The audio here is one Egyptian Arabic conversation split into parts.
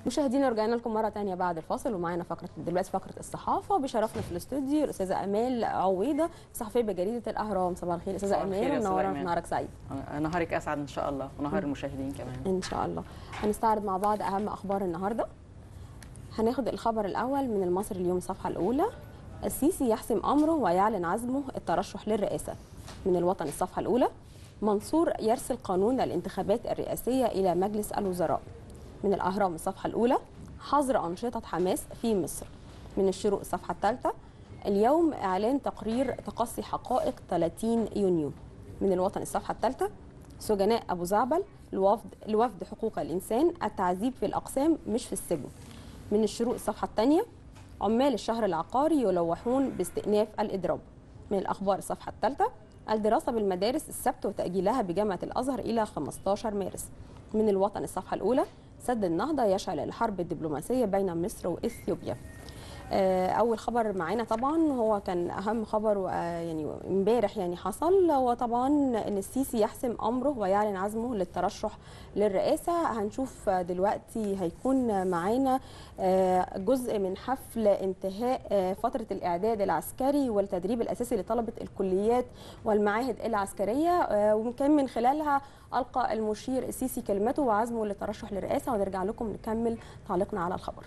مشاهدينا رجعنا لكم مره تانية بعد الفاصل ومعانا فقره دلوقتي فقره الصحافه بشرفنا في الاستوديو الاستاذه امال عويضه صحفيه بجريده الاهرام صباح الخير استاذه صباح الخير امال يا أستاذة منوره إيمان. في نهارك سعيد نهارك اسعد ان شاء الله ونهار المشاهدين كمان ان شاء الله هنستعرض مع بعض اهم اخبار النهارده هناخد الخبر الاول من المصري اليوم الصفحه الاولى السيسي يحسم امره ويعلن عزمه الترشح للرئاسه من الوطن الصفحه الاولى منصور يرسل قانون الانتخابات الرئاسيه الى مجلس الوزراء من الاهرام الصفحه الاولى حظر انشطه حماس في مصر من الشروق الصفحه الثالثه اليوم اعلان تقرير تقصي حقائق 30 يونيو من الوطن الصفحه الثالثه سجناء ابو زعبل الوفد الوفد حقوق الانسان التعذيب في الاقسام مش في السجن من الشروق الصفحه الثانيه عمال الشهر العقاري يلوحون باستئناف الاضراب من الاخبار الصفحه الثالثه الدراسه بالمدارس السبت وتاجيلها بجامعه الازهر الى 15 مارس من الوطن الصفحه الاولى سد النهضه يشعل الحرب الدبلوماسيه بين مصر واثيوبيا آه، اول خبر معانا طبعا هو كان اهم خبر آه، يعني امبارح يعني حصل هو طبعا ان السيسي يحسم امره ويعلن عزمه للترشح للرئاسه هنشوف آه، دلوقتي هيكون معانا آه، جزء من حفل انتهاء آه، فتره الاعداد العسكري والتدريب الاساسي لطلبه الكليات والمعاهد العسكريه آه، وكان من خلالها القى المشير السيسي كلمته وعزمه للترشح للرئاسه ونرجع لكم نكمل تعليقنا على الخبر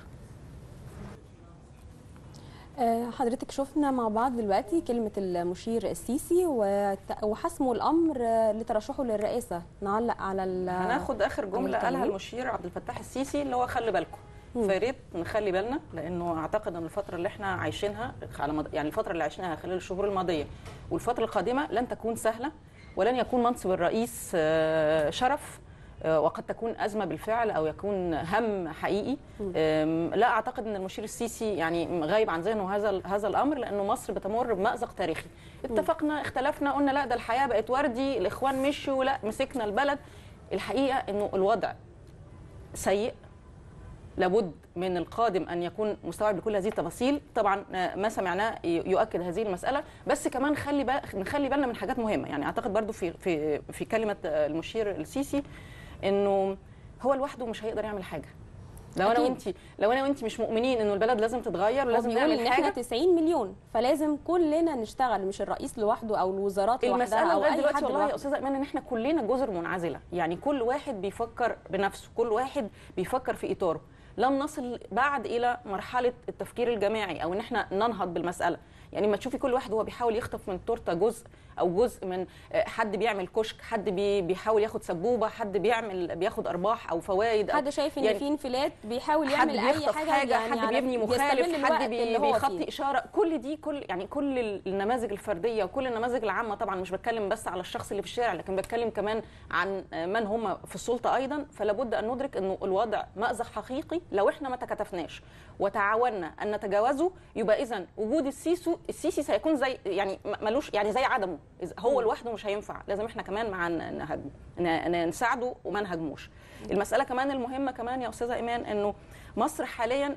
آه، حضرتك شفنا مع بعض دلوقتي كلمة المشير السيسي وت- وحسمه الأمر آه، لترشحه للرئاسة نعلق على ال- هناخد اخر جمله الكلام. قالها المشير عبد الفتاح السيسي اللي هو خلي بالكم فيا ريت نخلي بالنا لانه اعتقد ان الفتره اللي احنا عايشينها على مد... يعني الفتره اللي عشناها خلال الشهور الماضيه والفتره القادمه لن تكون سهله ولن يكون منصب الرئيس آه، شرف آه، وقد تكون ازمه بالفعل او يكون هم حقيقي آم، لا اعتقد ان المشير السيسي يعني غايب عن ذهنه هذا ال- هذا الامر لانه مصر بتمر بمازق تاريخي اتفقنا اختلفنا قلنا لا ده الحياه بقت وردي الاخوان مشوا لا مسكنا البلد الحقيقه انه الوضع سيء لابد من القادم ان يكون مستوعب لكل هذه التفاصيل طبعا آه، ما سمعناه ي- يؤكد هذه المساله بس كمان خلي بال نخلي بالنا من حاجات مهمه يعني اعتقد برضو في في في كلمه آه، المشير السيسي انه هو لوحده مش هيقدر يعمل حاجه لو انا أكيد. وانت لو انا وانت مش مؤمنين انه البلد لازم تتغير هو ولازم بيقول نعمل ان احنا حاجه 90 مليون فلازم كلنا نشتغل مش الرئيس لوحده او الوزارات لوحدها المسألة او لغاية اي دلوقتي حد والله يا لوحده أستاذة إيمان إن إحنا كلنا جزر منعزلة، يعني كل واحد بيفكر بنفسه، كل واحد بيفكر في إطاره، لم نصل بعد إلى مرحلة التفكير الجماعي أو إن إحنا ننهض بالمسألة، يعني ما تشوفي كل واحد هو بيحاول يخطف من التورته جزء او جزء من آه، حد بيعمل كشك حد بي بيحاول ياخد سبوبه حد بيعمل بياخد ارباح او فوائد أو حد شايف ان يعني في انفلات بيحاول حد يعمل اي بيخطف حاجه, حاجه يعني حد على- بيبني بيستغل مخالف الوقت حد بي اللي هو بيخطي فيه. اشاره كل دي كل يعني كل النماذج الفرديه وكل النماذج العامه طبعا مش بتكلم بس على الشخص اللي في الشارع لكن بتكلم كمان عن من هم في السلطه ايضا فلا بد ان ندرك انه الوضع مازق حقيقي لو احنا ما تكاتفناش وتعاوننا ان نتجاوزه يبقى اذا وجود السيسو السيسي سيكون زي يعني م- ملوش يعني زي عدمه إذا هو لوحده مش هينفع لازم احنا كمان مع ن- نهاجمه ن- ن- نساعده وما نهاجموش المساله كمان المهمه كمان يا استاذه ايمان انه مصر حاليا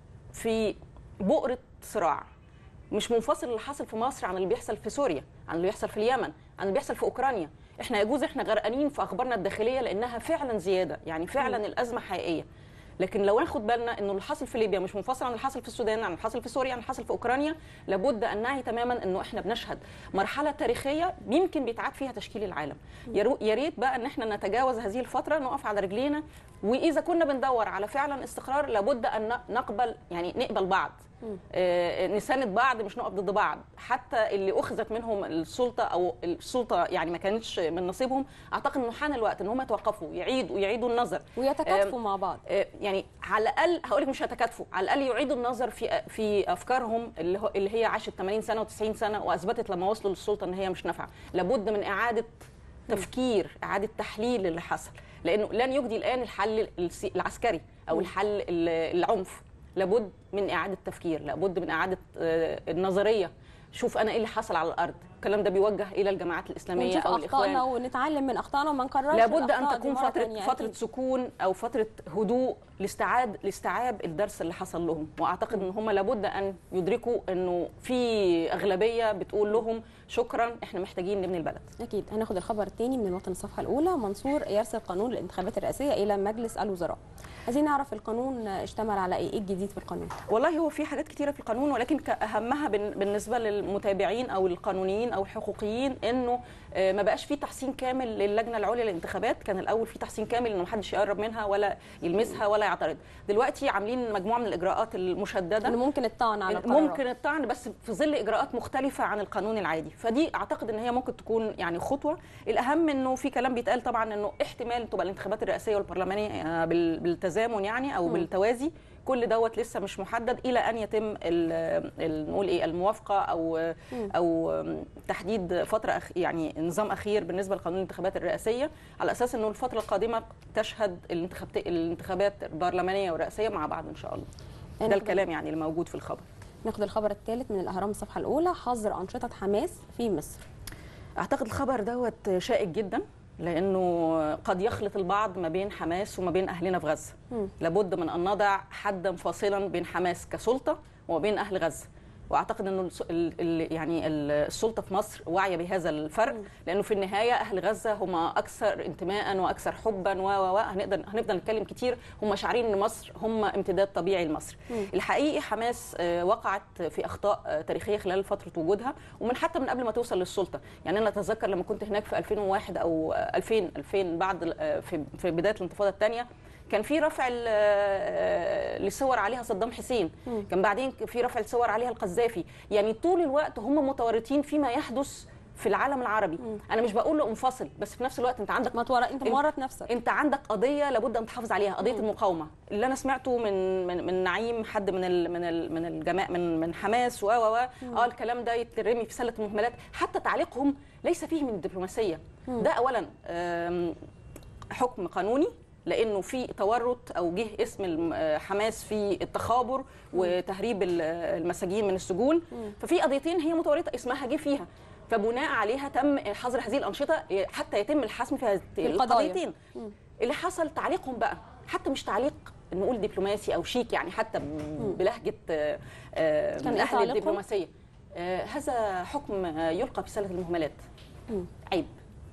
في بؤرة صراع مش منفصل اللي حاصل في مصر عن اللي بيحصل في سوريا عن اللي بيحصل في اليمن عن اللي بيحصل في اوكرانيا احنا يجوز احنا غرقانين في اخبارنا الداخليه لانها فعلا زياده يعني فعلا الازمه حقيقيه لكن لو ناخد بالنا انه اللي حاصل في ليبيا مش منفصل عن اللي حاصل في السودان عن اللي حاصل في سوريا عن اللي حاصل في اوكرانيا لابد ان نعي تماما انه احنا بنشهد مرحله تاريخيه يمكن بيتعاد فيها تشكيل العالم يا رو- يا ريت بقى ان احنا نتجاوز هذه الفتره نقف على رجلينا واذا كنا بندور على فعلا استقرار لابد ان ن- نقبل يعني نقبل بعض آه، نساند بعض مش نقف ضد بعض حتى اللي اخذت منهم السلطه او السلطه يعني ما كانتش من نصيبهم اعتقد انه حان الوقت ان هم يتوقفوا يعيدوا يعيدوا النظر ويتكاتفوا مع بعض آه، يعني على الاقل هقول لك مش هيتكاتفوا على الاقل يعيدوا النظر في في افكارهم اللي هو اللي هي عاشت 80 سنه و90 سنه واثبتت لما وصلوا للسلطه ان هي مش نافعه لابد من اعاده تفكير اعاده تحليل اللي حصل لانه لن يجدي الان الحل السي- العسكري او الحل ال- العنف لابد من اعاده تفكير لابد من اعاده آه، النظريه شوف انا ايه اللي حصل على الارض الكلام ده بيوجه الى الجماعات الاسلاميه ونشوف او اخطائنا الاخوان ونتعلم من اخطائنا وما نكررش لابد ان الأخطاء دي تكون مرة فتره تانية فتره أكيد. سكون او فتره هدوء لاستعاد لاستيعاب الدرس اللي حصل لهم واعتقد ان هم لابد ان يدركوا انه في اغلبيه بتقول لهم شكرا احنا محتاجين نبني البلد اكيد هناخد الخبر الثاني من الوطن الصفحه الاولى منصور يرسل قانون الانتخابات الرئاسيه الى مجلس الوزراء عايزين نعرف القانون اشتمل على ايه ايه الجديد في القانون والله هو في حاجات كتيرة في القانون ولكن كأهمها بن- بالنسبة للمتابعين أو القانونيين أو الحقوقيين إنه آه، ما بقاش في تحسين كامل للجنة العليا للانتخابات كان الأول في تحسين كامل إنه محدش يقرب منها ولا يلمسها ولا يعترض دلوقتي عاملين مجموعة من الإجراءات المشددة انه ممكن الطعن على القرارات ممكن الطعن بس في ظل اجراءات مختلفه عن القانون العادي فدي اعتقد ان هي ممكن تكون يعني خطوه الاهم انه في كلام بيتقال طبعا انه احتمال تبقى الانتخابات الرئاسيه والبرلمانيه آه، بال- بالتزامن يعني او مم. بالتوازي كل دوت لسه مش محدد الى ان يتم ال- ال- نقول ايه الموافقه او مم. او تحديد فتره أخ يعني نظام اخير بالنسبه لقانون الانتخابات الرئاسيه على اساس انه الفتره القادمه تشهد الانتخابات الانتخابات البرلمانيه والرئاسيه مع بعض ان شاء الله ده ناخد- الكلام يعني اللي موجود في الخبر ناخد الخبر الثالث من الاهرام الصفحه الاولى حظر انشطه حماس في مصر اعتقد الخبر دوت شائك جدا لانه قد يخلط البعض ما بين حماس وما بين اهلنا في غزه مم. لابد من ان نضع حدا فاصلا بين حماس كسلطه وما بين اهل غزه واعتقد انه الس- ال- ال- يعني ال- السلطه في مصر واعيه بهذا الفرق مم. لانه في النهايه اهل غزه هم اكثر انتماء واكثر حبا و و و هنقدر هنفضل نتكلم كتير هم شاعرين ان مصر هم امتداد طبيعي لمصر مم. الحقيقي حماس آه، وقعت في اخطاء آه، تاريخيه خلال فتره وجودها ومن حتى من قبل ما توصل للسلطه يعني انا اتذكر لما كنت هناك في 2001 او آه، 2000 2000 بعد آه، في في بدايه الانتفاضه الثانيه كان في رفع ال- آه، لصور عليها صدام حسين مم. كان بعدين في رفع الصور عليها القذافي يعني طول الوقت هم متورطين فيما يحدث في العالم العربي مم. انا مش بقول له انفصل بس في نفس الوقت انت عندك ما تورط انت انت- مورط نفسك انت عندك قضيه لابد ان تحافظ عليها قضيه مم. المقاومه اللي انا سمعته من من, من نعيم حد من ال من ال من الجماعه من من حماس و و و اه الكلام ده يترمي في سله المهملات حتى تعليقهم ليس فيه من الدبلوماسيه مم. ده اولا آم، حكم قانوني لانه في تورط او جه اسم الم- آه، حماس في التخابر وتهريب ال- آه، المساجين من السجون مم. ففي قضيتين هي متورطه اسمها جه فيها فبناء عليها تم حظر هذه الانشطه حتى يتم الحسم في هذه القضايا. القضيتين مم. اللي حصل تعليقهم بقى حتى مش تعليق نقول دبلوماسي او شيك يعني حتى ب- بلهجه آه، آه، كان من إيه اهل تعليقهم؟ الدبلوماسيه آه، هذا حكم آه، يلقى في سله المهملات مم. عيب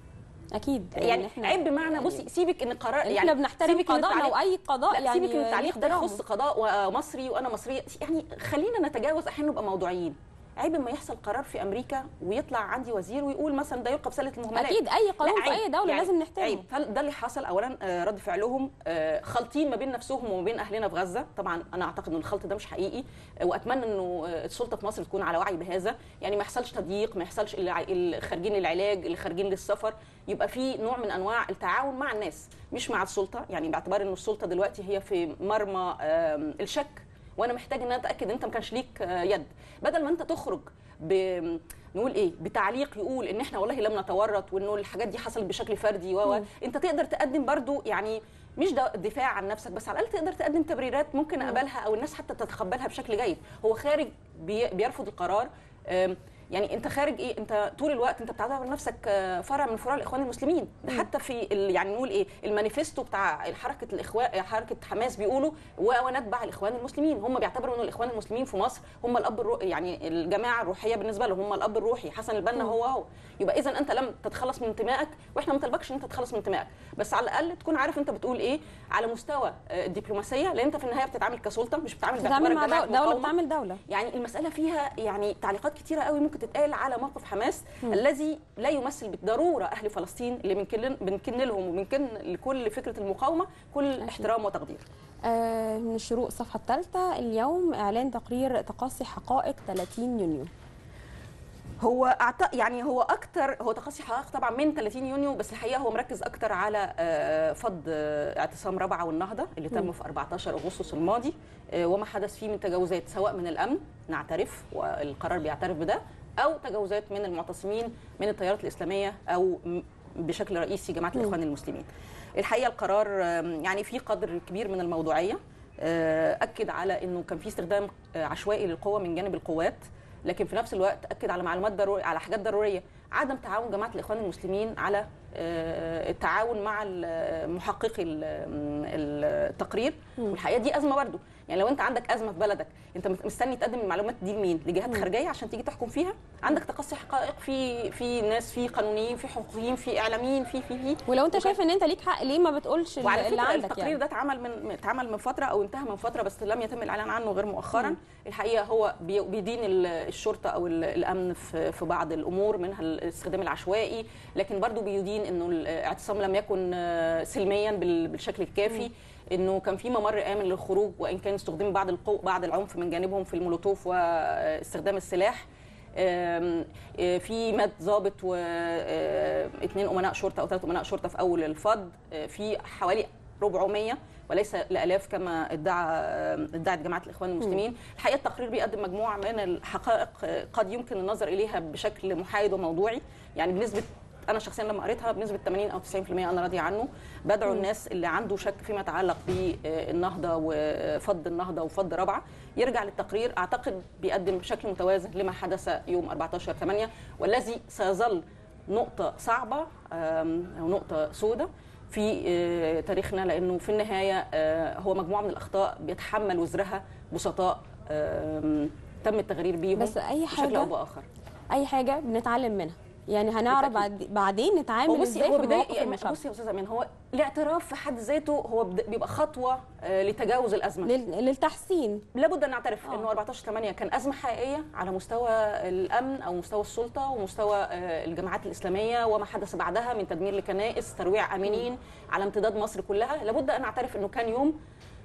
اكيد يعني إحنا- عيب بمعنى يعني بصي سيبك ان قرار يعني يعني احنا بنحترم سيبك إن قضاءنا التعليق- واي قضاء لا يعني سيبك ان التعليق ده نحترمه. يخص قضاء مصري وانا مصريه يعني خلينا نتجاوز احيانا نبقى موضوعيين عيب ما يحصل قرار في امريكا ويطلع عندي وزير ويقول مثلا ده يلقى في سله المهملات اكيد اي قانون لا، في عيب. اي دوله يعني لازم نحترمه عيب فده اللي حصل اولا آه، رد فعلهم آه، خالطين ما بين نفسهم وما بين اهلنا في غزه طبعا انا اعتقد ان الخلط ده مش حقيقي آه، واتمنى انه آه، السلطه في مصر تكون على وعي بهذا يعني ما يحصلش تضييق ما يحصلش الع- اللي خارجين للعلاج اللي خارجين للسفر يبقى في نوع من انواع التعاون مع الناس مش مع السلطه يعني باعتبار ان السلطه دلوقتي هي في مرمى آم، الشك وانا محتاج ان انا اتاكد ان انت ما كانش ليك آه، يد بدل ما انت تخرج ب نقول ايه بتعليق يقول ان احنا والله لم نتورط وانه الحاجات دي حصلت بشكل فردي و و- مم. انت تقدر تقدم برضو يعني مش ده دفاع عن نفسك بس على الاقل تقدر تقدم تبريرات ممكن اقبلها او الناس حتى تتقبلها بشكل جيد هو خارج بي بيرفض القرار أم، يعني انت خارج ايه انت طول الوقت انت بتعتبر نفسك آه، فرع من فروع الاخوان المسلمين ده مم. حتى في ال- يعني نقول ايه المانيفستو بتاع حركه الاخوان حركه حماس بيقولوا و- ونتبع الاخوان المسلمين هم بيعتبروا ان الاخوان المسلمين في مصر هم الاب الرو... يعني الجماعه الروحيه بالنسبه لهم هم الاب الروحي حسن البنا مم. هو هو يبقى اذا انت لم تتخلص من انتمائك واحنا ما طلبكش ان انت تتخلص من انتمائك بس على الاقل تكون عارف انت بتقول ايه على مستوى آه، الدبلوماسيه لان انت في النهايه بتتعامل كسلطه مش بتتعامل بتتعامل باعتبارك مع جماعة دو- دوله مقاومة. بتعمل دوله يعني المسألة فيها يعني تعليقات كتيرة قوي ممكن تتقال على موقف حماس مم. الذي لا يمثل بالضرورة أهل فلسطين اللي بنكن بنكن لهم وبنكن لكل فكرة المقاومة كل أكيد. احترام وتقدير آه من الشروق الصفحه الثالثه اليوم اعلان تقرير تقصي حقائق 30 يونيو هو أعت... يعني هو اكتر هو تقصي حقائق طبعا من 30 يونيو بس الحقيقه هو مركز اكتر على آه، فض آه، اعتصام رابعه والنهضه اللي مم. تم في 14 اغسطس الماضي آه، وما حدث فيه من تجاوزات سواء من الامن نعترف والقرار بيعترف بده او تجاوزات من المعتصمين من التيارات الاسلاميه او م- بشكل رئيسي جماعه مم. الاخوان المسلمين. الحقيقه القرار آم، يعني فيه قدر كبير من الموضوعيه آه، اكد على انه كان في استخدام آه، عشوائي للقوه من جانب القوات لكن في نفس الوقت اكد على معلومات ضروريه على حاجات ضروريه عدم تعاون جماعه الاخوان المسلمين على آه، التعاون مع ال- محققي ال- التقرير والحقيقه دي ازمه برضو يعني لو انت عندك ازمه في بلدك انت مستني تقدم المعلومات دي لمين لجهات خارجيه عشان تيجي تحكم فيها عندك تقصي حقائق في في ناس في قانونيين في حقوقيين في اعلاميين في في في ولو انت شايف ان انت ليك حق ليه ما بتقولش وعلى اللي فكره عندك التقرير يعني ده اتعمل من اتعمل من فتره او انتهى من فتره بس لم يتم الاعلان عنه غير مؤخرا الحقيقه هو بي- بيدين ال- الشرطه او ال- الامن في في بعض الامور منها الاستخدام العشوائي لكن برضو بيدين انه الاعتصام لم يكن آه، سلميا بال- بالشكل الكافي انه كان في ممر امن للخروج وان كان استخدم بعض القو بعض العنف من جانبهم في المولوتوف واستخدام السلاح آم، آه، في مات ضابط واثنين امناء شرطه او ثلاث امناء شرطه في اول الفض آه، في حوالي 400 وليس الالاف كما ادعى ادعت جماعه الاخوان المسلمين الحقيقه التقرير بيقدم مجموعه من الحقائق آه، قد يمكن النظر اليها بشكل محايد وموضوعي يعني بنسبه انا شخصيا لما قريتها بنسبه 80 او 90% انا راضيه عنه بدعو الناس اللي عنده شك فيما يتعلق بالنهضه وفض النهضه وفض رابعه يرجع للتقرير اعتقد بيقدم بشكل متوازن لما حدث يوم 14 8 والذي سيظل نقطه صعبه آم، او نقطه سوداء في آه، تاريخنا لانه في النهايه آه، هو مجموعه من الاخطاء بيتحمل وزرها بسطاء آم، تم التغرير بيهم بس أي بشكل او حاجة- باخر اي حاجه بنتعلم منها يعني هنعرف بعد بعدين هو نتعامل بصي ازاي هو في بدايه مواقف يعني المشابهه بصي يا استاذه امين هو الاعتراف في حد ذاته هو بد- بيبقى خطوه آه، لتجاوز الازمه لل- للتحسين لابد ان نعترف آه. انه 14 8 كان ازمه حقيقيه على مستوى الامن او مستوى السلطه ومستوى آه، الجماعات الاسلاميه وما حدث بعدها من تدمير لكنائس ترويع امنين على امتداد مصر كلها لابد ان نعترف انه كان يوم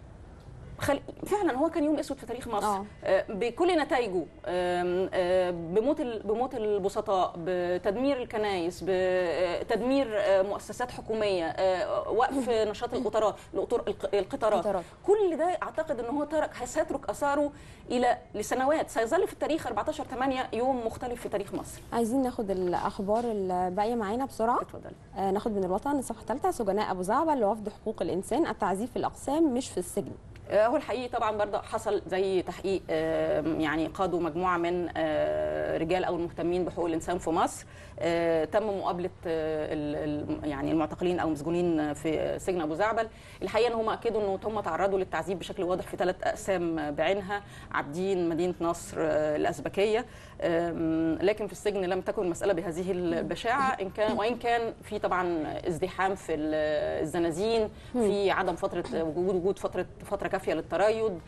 خل... فعلا هو كان يوم اسود في تاريخ مصر آه. آه، بكل نتائجه آم، آه، بموت ال- بموت البسطاء بتدمير الكنائس بتدمير آه، مؤسسات حكوميه آه، وقف نشاط القطارات القطار- الق- القطارات القطارات. كل ده اعتقد ان هو ترك سيترك اثاره الى لسنوات سيظل في التاريخ 14 8 يوم مختلف في تاريخ مصر عايزين ناخد الاخبار الباقيه معانا بسرعه اتفضلي آه ناخد من الوطن الصفحه الثالثه سجناء ابو زعبل لوفد حقوق الانسان التعذيب في الاقسام مش في السجن آه، هو الحقيقي طبعا برضه حصل زي تحقيق آم، يعني قادوا مجموعه من آه، رجال او المهتمين بحقوق الانسان في مصر آه، تم مقابله آه، ال- ال- يعني المعتقلين او المسجونين في سجن ابو زعبل الحقيقه ان هم اكدوا انه هم تعرضوا للتعذيب بشكل واضح في ثلاث اقسام بعينها عابدين مدينه نصر آه، الازبكيه آم، لكن في السجن لم تكن المساله بهذه البشاعه ان كان وان كان في طبعا ازدحام في ال- الزنازين في عدم فتره وجود وجود فتره فتره كافيه للتريض آم،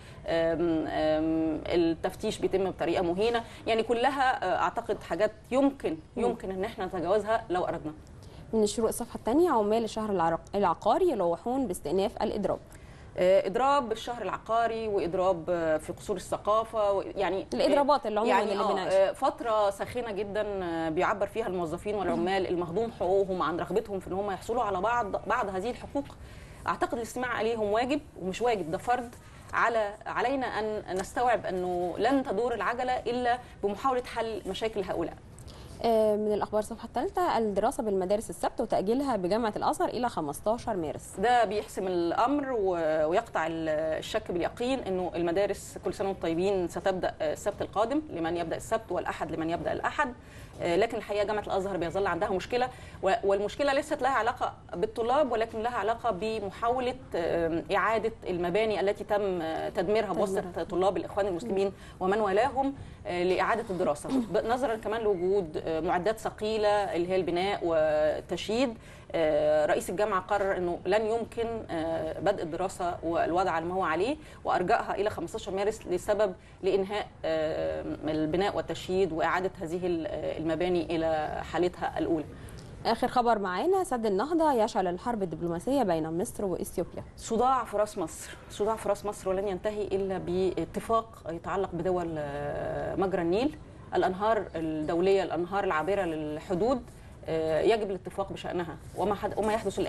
آم، التفتيش بيتم بطريقه مهينه يعني كلها آه، اعتقد حاجات يمكن يمكن ان احنا نتجاوزها لو اردنا من الشروق الصفحه الثانيه عمال الشهر العرق- العقاري يلوحون باستئناف الاضراب آه، اضراب الشهر العقاري واضراب آه، في قصور الثقافه و- يعني الإضرابات اللي عموماً يعني اللي آه، بنعيشها. آه، فتره ساخنه جدا آه، بيعبر فيها الموظفين والعمال المهضوم حقوقهم عن رغبتهم في ان هم يحصلوا على بعض بعض هذه الحقوق اعتقد الاستماع عليهم واجب ومش واجب ده فرض على علينا ان نستوعب انه لن تدور العجله الا بمحاوله حل مشاكل هؤلاء آه من الاخبار الصفحه الثالثه الدراسه بالمدارس السبت وتاجيلها بجامعه الازهر الى 15 مارس ده بيحسم الامر و- ويقطع ال- الشك باليقين انه المدارس كل سنه وانتم طيبين ستبدا السبت القادم لمن يبدا السبت والاحد لمن يبدا الاحد آه، لكن الحقيقه جامعه الازهر بيظل عندها مشكله و- والمشكله ليست لها علاقه بالطلاب ولكن لها علاقه بمحاوله آه، اعاده المباني التي تم آه، تدميرها بواسطه طلاب الاخوان المسلمين ومن والاهم آه، لاعاده الدراسه ب- نظرا كمان لوجود آه، معدات ثقيله اللي هي البناء والتشييد آه، رئيس الجامعه قرر انه لن يمكن آه، بدء الدراسه والوضع على ما هو عليه وارجاها الى 15 مارس لسبب لانهاء آه، البناء والتشييد واعاده هذه ال- المباني الى حالتها الاولى. اخر خبر معانا سد النهضه يشعل الحرب الدبلوماسيه بين مصر واثيوبيا صداع في راس مصر، صداع في راس مصر ولن ينتهي الا باتفاق يتعلق بدول آه، مجرى النيل، الانهار الدوليه، الانهار العابره للحدود آه، يجب الاتفاق بشانها وما حد وما يحدث الان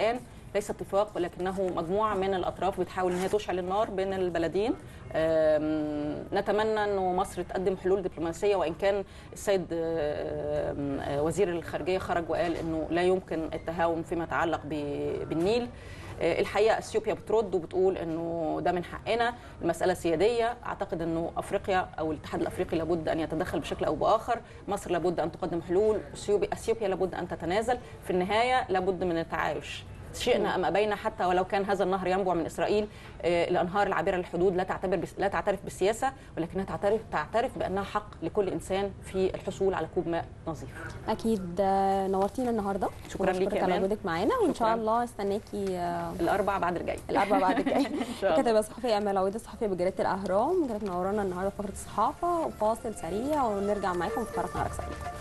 ليس اتفاق ولكنه مجموعه من الاطراف بتحاول ان هي تشعل النار بين البلدين آم، نتمنى انه مصر تقدم حلول دبلوماسيه وان كان السيد آم، آه، وزير الخارجيه خرج وقال انه لا يمكن التهاون فيما يتعلق ب- بالنيل آه، الحقيقه اثيوبيا بترد وبتقول انه ده من حقنا المساله سياديه اعتقد انه افريقيا او الاتحاد الافريقي لابد ان يتدخل بشكل او باخر مصر لابد ان تقدم حلول اثيوبيا اثيوبيا لابد ان تتنازل في النهايه لابد من التعايش شئنا ام ابينا حتى ولو كان هذا النهر ينبع من اسرائيل آه، الانهار العابره للحدود لا تعتبر بس لا تعترف بالسياسه ولكنها تعترف تعترف بانها حق لكل انسان في الحصول على كوب ماء نظيف اكيد آه، نورتينا النهارده شكراً ليكي وبشكرك يا على أمان. وجودك معانا وان شكراً. شاء الله استناكي آه، الاربع بعد الجاي الاربعاء بعد الجاي ان شاء الله الكاتبه الصحفيه امال عويد الصحفيه بجريده الاهرام كانت منورانا النهارده في فقره الصحافه وفاصل سريع ونرجع معاكم في فقره نهارك سعيد